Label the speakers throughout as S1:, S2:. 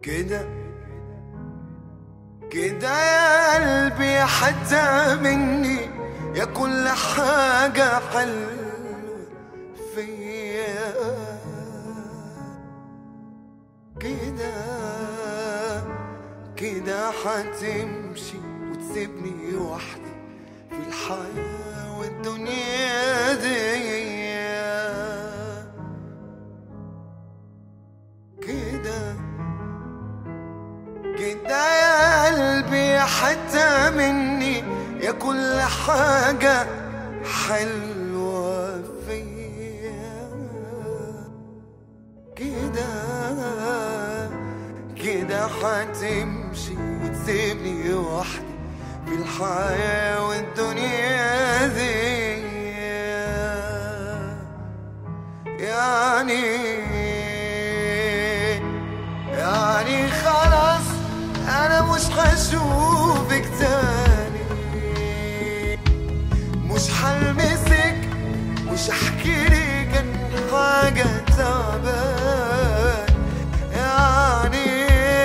S1: كده كده يا قلبي حتى مني يا كل حاجة حلوة فيا كده كده حتمشي وتسيبني وحدي في الحياة والدنيا دي كده كده يا قلبي حتى مني يا كل حاجة حلوة فيا كده كده حتمشي وتسيبني وحدي في الحياة والدنيا دي يعني يعني خلاص انا مش هشوفك تاني مش هلمسك مش هحكي لك عن حاجة تعبان يعني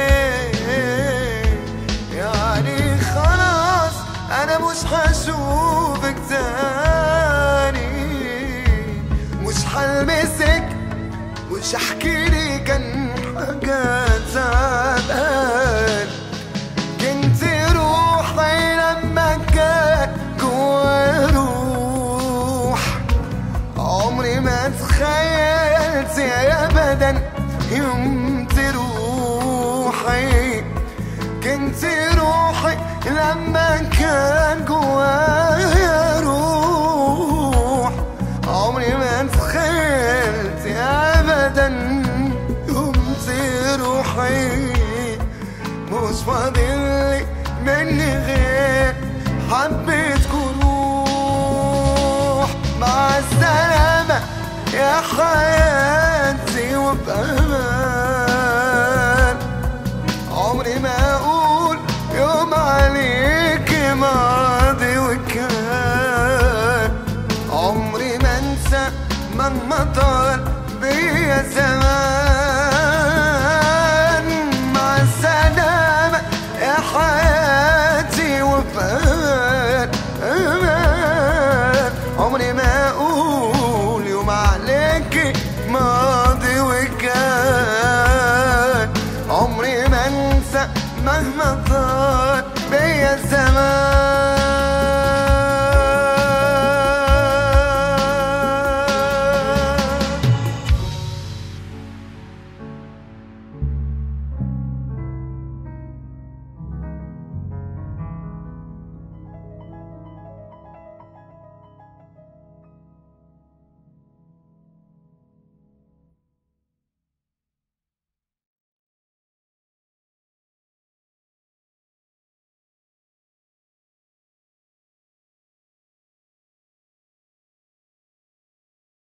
S1: يعني خلاص انا مش هشوفك تاني مش هلمسك مش هحكي لك عن حاجات تعبان كنت روحي لما كان جوا روح عمري ما تخيلت يا ابدا يوم تروحي كنت روحي لما كان جوايا روح عمري ما تخيلت ابدا يوم تروحي مش فاضلي مني غير حبيت روح مع السلامة يا حياتي وبأمان عمري ما اقول يوم عليك ماضي وكان عمري ما انسى مهما طال بيا زمان